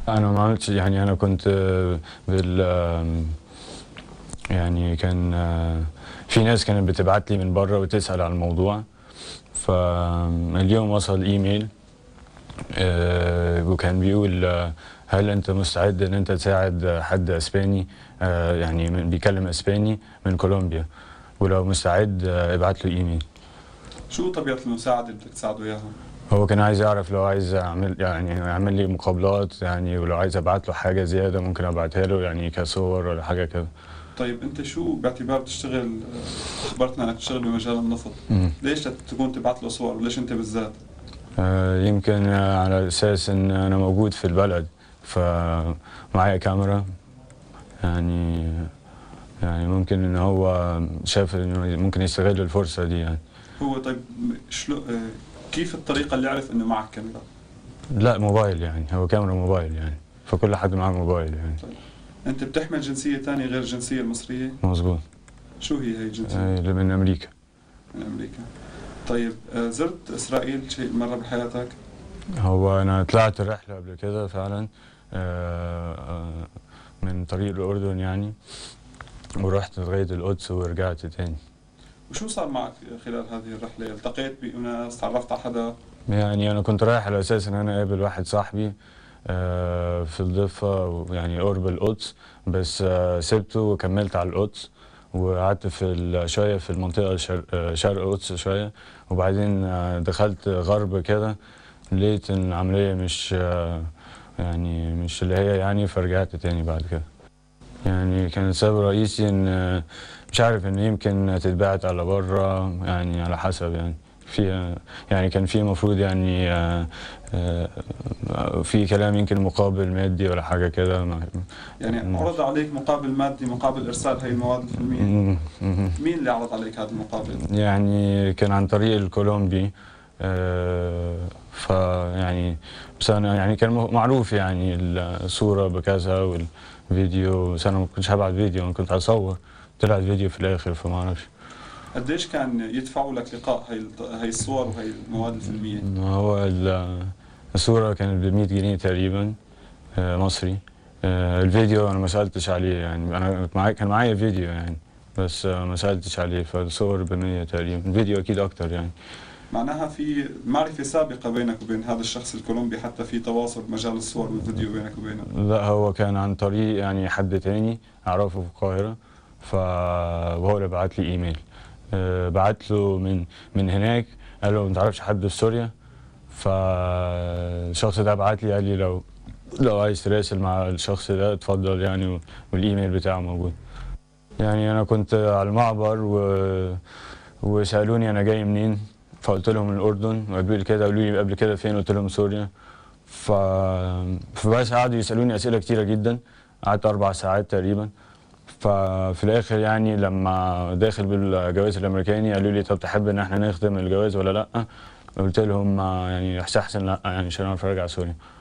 انا ما عملتش يعني انا كنت آه، بال آم، يعني كان آه، في ناس كانت بتبعت لي من بره وتسال على الموضوع فاليوم وصل ايميل آه، وكان بيقول آه، هل انت مستعد ان انت تساعد حد اسباني آه، يعني من بيتكلم اسباني من كولومبيا ولو مستعد آه، ابعت له ايميل شو طبيعه المساعده اللي بدك تساعده اياها؟ هو كان عايز يعرف لو عايز اعمل يعني يعمل لي مقابلات يعني ولو عايز ابعت له حاجه زياده ممكن ابعتها له يعني كصور ولا حاجه كده طيب انت شو باعتبار بتشتغل آه، اخبرتنا انك تشتغل بمجال النفط مم. ليش تكون تبعت له صور وليش انت بالذات؟ آه، يمكن آه، على اساس ان انا موجود في البلد فمعايا كاميرا يعني يعني ممكن ان هو شاف انه ممكن يستغل الفرصه دي يعني هو طيب شلو آه، كيف الطريقه اللي عرف انه معك كاميرا؟ لا موبايل يعني هو كاميرا موبايل يعني فكل حد معاه موبايل يعني انت بتحمل جنسيه ثانيه غير الجنسيه المصريه؟ مظبوط شو هي هي الجنسيه آه، اللي من امريكا من امريكا؟ طيب آه، زرت اسرائيل شيء مره بحياتك؟ هو انا طلعت رحله قبل كده فعلا آه، آه، من طريق الاردن يعني ورحت لغايه القدس ورجعت تاني وشو صار معك خلال هذه الرحله؟ التقيت بناس تعرفت على حدا؟ يعني انا كنت رايح على اساس ان انا اقابل واحد صاحبي آه، في الضفه يعني قرب القدس بس آه، سبته وكملت على القدس وقعدت في ال- شويه في المنطقه شرق, آه، شرق القدس شويه وبعدين آه، دخلت غرب كده لقيت ان العمليه مش آه، يعني مش اللي هي يعني فرجعت تاني بعد كده يعني كان السبب الرئيسي ان آه، مش عارف ان يمكن تتبعت على بره يعني على حسب يعني في يعني كان في المفروض يعني آه، آه، في كلام يمكن مقابل مادي ولا حاجه كده ما- يعني مم. عرض عليك مقابل مادي مقابل ارسال هي المواد الفيلميه؟ مم، مم. مين اللي عرض عليك هذا المقابل؟ يعني كان عن طريق الكولومبي آه، فيعني بس انا يعني كان م- معروف يعني الصوره بكذا والفيديو بس انا ما كنتش هبعت فيديو انا كنت هصور طلعت فيديو في الاخر فما اعرفش قديش كان يدفعوا لك لقاء هي الط- هي الصور وهي المواد الفيلميه؟ ما هو ال- الصورة كانت ب 100 جنيه تقريبا آه، مصري آه، الفيديو أنا ما سألتش عليه يعني أنا معايا كان معايا فيديو يعني بس آه، ما سألتش عليه فالصور ب 100 تقريبا الفيديو أكيد أكتر يعني معناها في معرفه سابقه بينك وبين هذا الشخص الكولومبي حتى في تواصل بمجال الصور والفيديو بينك وبينه لا هو كان عن طريق يعني حد تاني أعرفه في القاهرة ف وهو اللي بعت لي إيميل آه، بعت له من من هناك قال له ما تعرفش حد في سوريا فالشخص ده بعت لي قال لي لو لو عايز تراسل مع الشخص ده اتفضل يعني والايميل بتاعه موجود يعني انا كنت على المعبر و... وسالوني انا جاي منين فقلت لهم من الاردن وقالوا لي كده قالوا لي قبل كده فين قلت لهم سوريا ف... فبس قعدوا يسالوني اسئله كتيره جدا قعدت اربع ساعات تقريبا ففي الاخر يعني لما داخل بالجواز الامريكاني قالوا لي طب تحب ان احنا نخدم الجواز ولا لا قلت لهم آه، يعني احسن لا يعني عشان اعرف ارجع سوريا